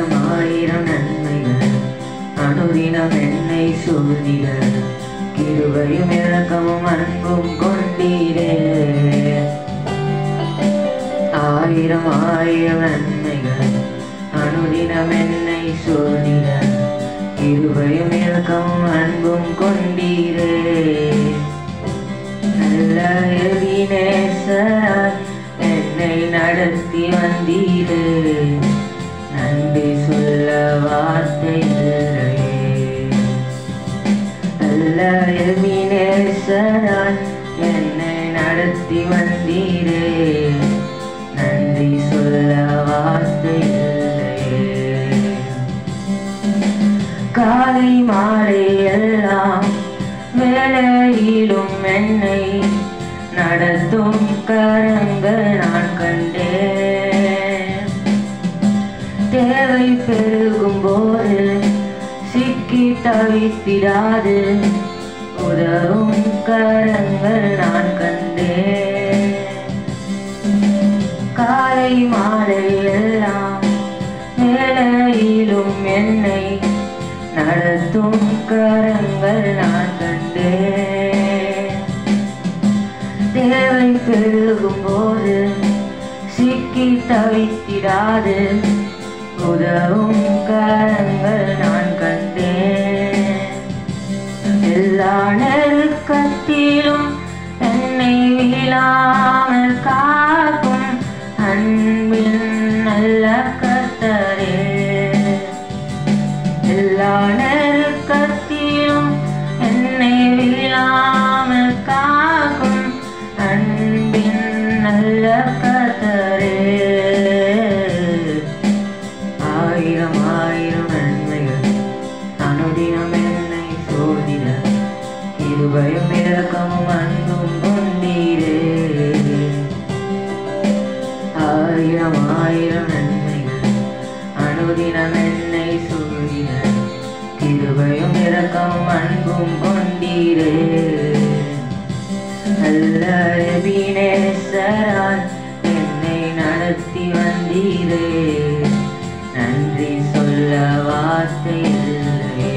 ஆயிரம் ஆயிரம் நன்மைகள் அனுதினம் என்னை சூழ்ந்திட கிருபையும் இறக்கமும் அன்பும் கொண்டீரே ஆயிரம் ஆயிரம் நன்மைகள் அனுதினம் என்னை சூழ்ந்திட கிருபையும் இறக்கமும் அன்பும் கொண்டீரே நல்ல எதினேசராய் என்னை நடத்தி வந்தீரே நன்றி சொல்ல வார்த்தை இல்லையே நல்ல எதினேசராய் என்னை நடத்தி வந்தீரே நன்றி சொல்ல வார்த்தை இல்லையே காலை மாலை எல்லாம் வேலையிலும் என்னை நடத்தும் கரங்கள் நான் கண்டேன் தேவை பெருகும் போது சிக்கி தவித்திடாது உதவும் கரங்கள் நான் கண்டேன் காலை மாலை எல்லாம் வேலையிலும் என்னை நடத்தும் கரங்கள் நான் கண்டேன் தேவை பெருகும் போது சிக்கி தவித்திடாது உதவும் கரங்கள் நான் கண்டேன் எல்லா நெருக்கத்திலும் என்னை வீழாமல் காக்கும் அன்பின் நல்ல கத்தரே எல்லா நெருக்கத்திலும் என்னை வீழாமல் காக்கும் அன்பின் நல்ல கத்தரே ஆயிரம் ஆயிரம் நன்மைகள் அனுதினம் என்னை சோதிட இருபயம் இறக்கமும் அன்பும் கொண்டீரே ஆயிரம் ஆயிரம் நன்மைகள் அனுதினம் என்னை சூழின கிருபையும் இரக்கமும் அன்பும் கொண்டீரே நல்ல எபினேசரால் என்னை நடத்தி வந்தீரே நன்றி சொல்ல வார்த்தை இல்லையே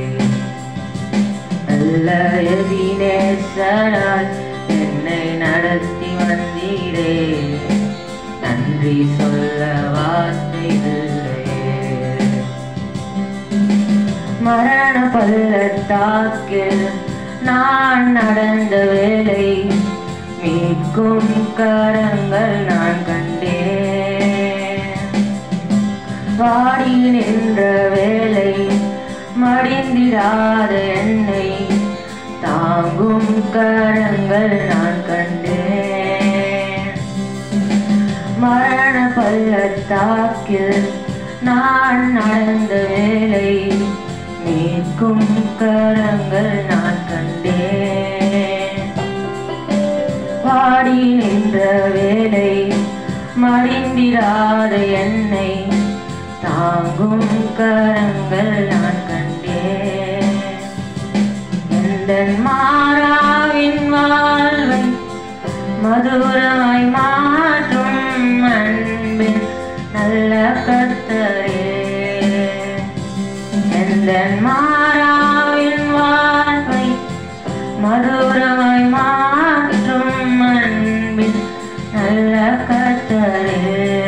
நல்ல எபினேசரால் என்னை நடத்தி வந்தீரே நன்றி சொல்ல வார்த்தை இல்லையே மரண பள்ளத்தாக்கில் நான் நடந்த வேலை மீட்கும் கரங்கள் நான் கண்டேன் வாடி நின்ற வேலை மடிந்திடாத என்னை தாங்கும் கரங்கள் நான் கண்டேன் மரண பள்ளத்தாக்கில் நான் நடந்த வேலை மீட்கும் கரங்கள் நான் கண்டேன் பாடி நின்ற வேலை மடிந்திடாத என்னை தாங்கும் கரங்கள் நான் கண்டேன் எந்த மாறாவின் வாழ்வை மதுரமாய் மாற்றும் அன்பின் நல்ல கத்தரே எந்த மாறாவின் வாழ்வை மதுரமாய் மாற்றும் அன்பின் நல்ல கத்தரே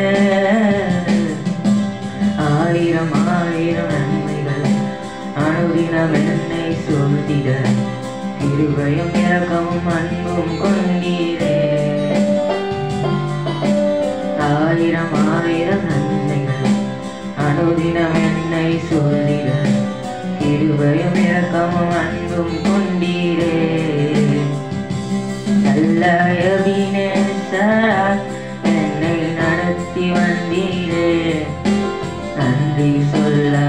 ஆயிரம் ஆயிரம் நன்மைகள் அனுதினம் என்னை சோதிட இருபயம் இறக்கமும் அன்பும் கொண்டீரே ஆயிரம் ஆயிரம் நன்மைகள் அனுதினம் என்னை சோதிட இருபயம் இறக்கமும் அன்பும் கொண்டீரே நல்ல அபிநேசராய் என்னை நடத்தி வந்தீரே நன்றி சொல்ல